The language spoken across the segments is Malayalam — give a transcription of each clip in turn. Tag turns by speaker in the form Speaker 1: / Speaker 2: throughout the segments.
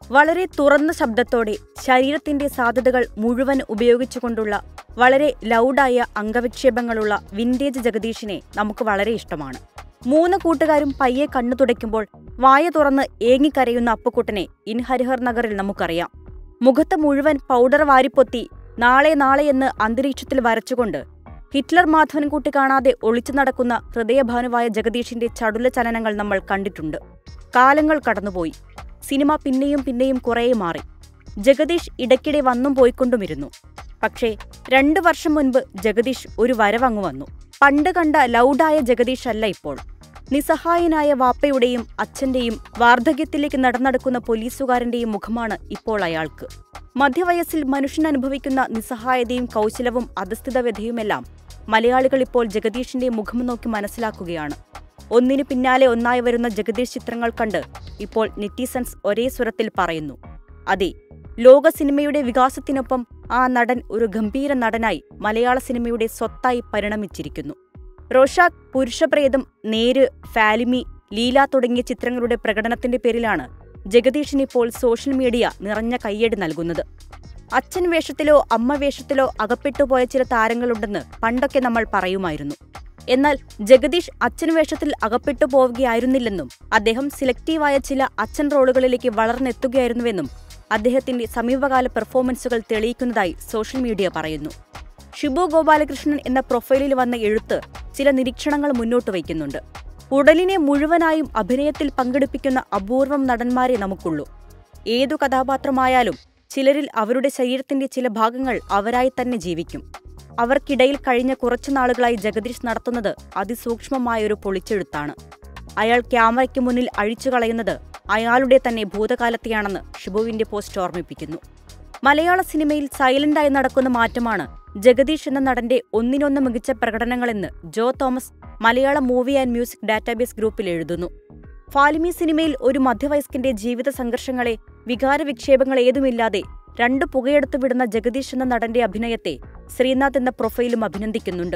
Speaker 1: വളരെ തുറന്ന ശബ്ദത്തോടെ ശരീരത്തിന്റെ സാധ്യതകൾ മുഴുവൻ ഉപയോഗിച്ചുകൊണ്ടുള്ള വളരെ ലൗഡായ അംഗവിക്ഷേപങ്ങളുള്ള വിന്റേജ് ജഗദീഷിനെ നമുക്ക് വളരെ ഇഷ്ടമാണ് മൂന്ന് കൂട്ടുകാരും പയ്യെ കണ്ണു തുടയ്ക്കുമ്പോൾ വായ തുറന്ന് ഏങ്ങിക്കരയുന്ന അപ്പുക്കുട്ടനെ ഇൻ ഹരിഹർ നഗറിൽ നമുക്കറിയാം മുഖത്ത് മുഴുവൻ പൗഡർ വാരിപ്പൊത്തി നാളെ നാളെ എന്ന് അന്തരീക്ഷത്തിൽ വരച്ചുകൊണ്ട് ഹിറ്റ്ലർ മാധവൻകുട്ടി കാണാതെ ഒളിച്ചു നടക്കുന്ന ഹൃദയഭാനുവായ ജഗദീഷിന്റെ ചടുല ചലനങ്ങൾ നമ്മൾ കണ്ടിട്ടുണ്ട് കാലങ്ങൾ കടന്നുപോയി സിനിമ പിന്നെയും പിന്നെയും കുറേ മാറി ജഗദീഷ് ഇടയ്ക്കിടെ വന്നും പോയിക്കൊണ്ടുമിരുന്നു പക്ഷേ രണ്ടു വർഷം മുൻപ് ജഗദീഷ് ഒരു വരവങ്ങു വന്നു പണ്ട് കണ്ട ലൗഡായ ജഗദീഷ് അല്ല ഇപ്പോൾ നിസ്സഹായനായ വാപ്പയുടെയും അച്ഛന്റെയും വാർദ്ധക്യത്തിലേക്ക് നടന്നടക്കുന്ന പോലീസുകാരന്റെയും മുഖമാണ് ഇപ്പോൾ അയാൾക്ക് മധ്യവയസ്സിൽ മനുഷ്യൻ അനുഭവിക്കുന്ന നിസ്സഹായതയും കൗശലവും അധസ്ഥിതവ്യതയുമെല്ലാം മലയാളികൾ ഇപ്പോൾ ജഗദീഷിന്റെ മുഖം നോക്കി മനസ്സിലാക്കുകയാണ് ഒന്നിനു പിന്നാലെ ഒന്നായി വരുന്ന ജഗദീഷ് ചിത്രങ്ങൾ കണ്ട് ഇപ്പോൾ നെറ്റിസൺസ് ഒരേ സ്വരത്തിൽ പറയുന്നു അതെ ലോക സിനിമയുടെ വികാസത്തിനൊപ്പം ആ നടൻ ഒരു ഗംഭീര നടനായി മലയാള സിനിമയുടെ സ്വത്തായി പരിണമിച്ചിരിക്കുന്നു റോഷാക്ക് പുരുഷപ്രേതം നേര് ഫാലിമി ലീല തുടങ്ങിയ ചിത്രങ്ങളുടെ പ്രകടനത്തിന്റെ പേരിലാണ് ജഗദീഷിന് ഇപ്പോൾ സോഷ്യൽ മീഡിയ നിറഞ്ഞ കയ്യടി നൽകുന്നത് അച്ഛൻ വേഷത്തിലോ അമ്മ വേഷത്തിലോ അകപ്പെട്ടുപോയ ചില താരങ്ങളുണ്ടെന്ന് പണ്ടൊക്കെ നമ്മൾ പറയുമായിരുന്നു എന്നാൽ ജഗദീഷ് അച്ഛൻ വേഷത്തിൽ അകപ്പെട്ടു പോവുകയായിരുന്നില്ലെന്നും അദ്ദേഹം സിലക്റ്റീവായ ചില അച്ഛൻ റോളുകളിലേക്ക് വളർന്നെത്തുകയായിരുന്നുവെന്നും അദ്ദേഹത്തിന്റെ സമീപകാല പെർഫോമൻസുകൾ തെളിയിക്കുന്നതായി സോഷ്യൽ മീഡിയ പറയുന്നു ഷിബു ഗോപാലകൃഷ്ണൻ എന്ന പ്രൊഫൈലിൽ വന്ന എഴുത്ത് ചില നിരീക്ഷണങ്ങൾ മുന്നോട്ട് വയ്ക്കുന്നുണ്ട് ഉടലിനെ മുഴുവനായും അഭിനയത്തിൽ പങ്കെടുപ്പിക്കുന്ന അപൂർവം നടന്മാരെ നമുക്കുള്ളൂ ഏതു കഥാപാത്രമായാലും ചിലരിൽ അവരുടെ ശരീരത്തിന്റെ ചില ഭാഗങ്ങൾ അവരായി തന്നെ ജീവിക്കും അവർക്കിടയിൽ കഴിഞ്ഞ കുറച്ചു നാളുകളായി ജഗദീഷ് നടത്തുന്നത് അതിസൂക്ഷ്മമായൊരു പൊളിച്ചെഴുത്താണ് അയാൾ ക്യാമറയ്ക്ക് മുന്നിൽ അഴിച്ചു കളയുന്നത് അയാളുടെ തന്നെ ഭൂതകാലത്തെയാണെന്ന് ഷിബുവിന്റെ പോസ്റ്റ് ഓർമ്മിപ്പിക്കുന്നു മലയാള സിനിമയിൽ സൈലന്റായി നടക്കുന്ന മാറ്റമാണ് ജഗദീഷ് എന്ന നടന്റെ ഒന്നിനൊന്ന് മികച്ച പ്രകടനങ്ങളെന്ന് Jo Thomas Malayala movie and music database ഗ്രൂപ്പിൽ എഴുതുന്നു ഫാലിമി സിനിമയിൽ ഒരു മധ്യവയസ്കന്റെ ജീവിത സംഘർഷങ്ങളെ വികാര വിക്ഷേപങ്ങൾ ഏതുമില്ലാതെ രണ്ട് പുകയെടുത്ത് വിടുന്ന ജഗദീഷ് എന്ന നടന്റെ അഭിനയത്തെ ശ്രീനാഥ് എന്ന പ്രൊഫൈലും അഭിനന്ദിക്കുന്നുണ്ട്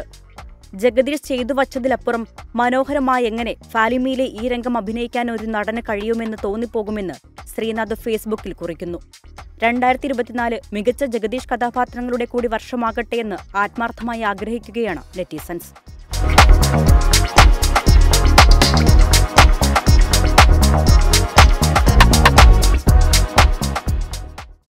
Speaker 1: ജഗദീഷ് ചെയ്തു വച്ചതിലപ്പുറം മനോഹരമായി എങ്ങനെ ഫാലിമിയിലെ ഈ രംഗം അഭിനയിക്കാൻ ഒരു നടന് കഴിയുമെന്ന് തോന്നിപ്പോകുമെന്ന് ശ്രീനാഥ് ഫേസ്ബുക്കിൽ കുറിക്കുന്നു രണ്ടായിരത്തി ഇരുപത്തിനാല് മികച്ച ജഗദീഷ് കഥാപാത്രങ്ങളുടെ കൂടി വർഷമാകട്ടെ എന്ന് ആത്മാർത്ഥമായി ആഗ്രഹിക്കുകയാണ് നെറ്റിസൺസ്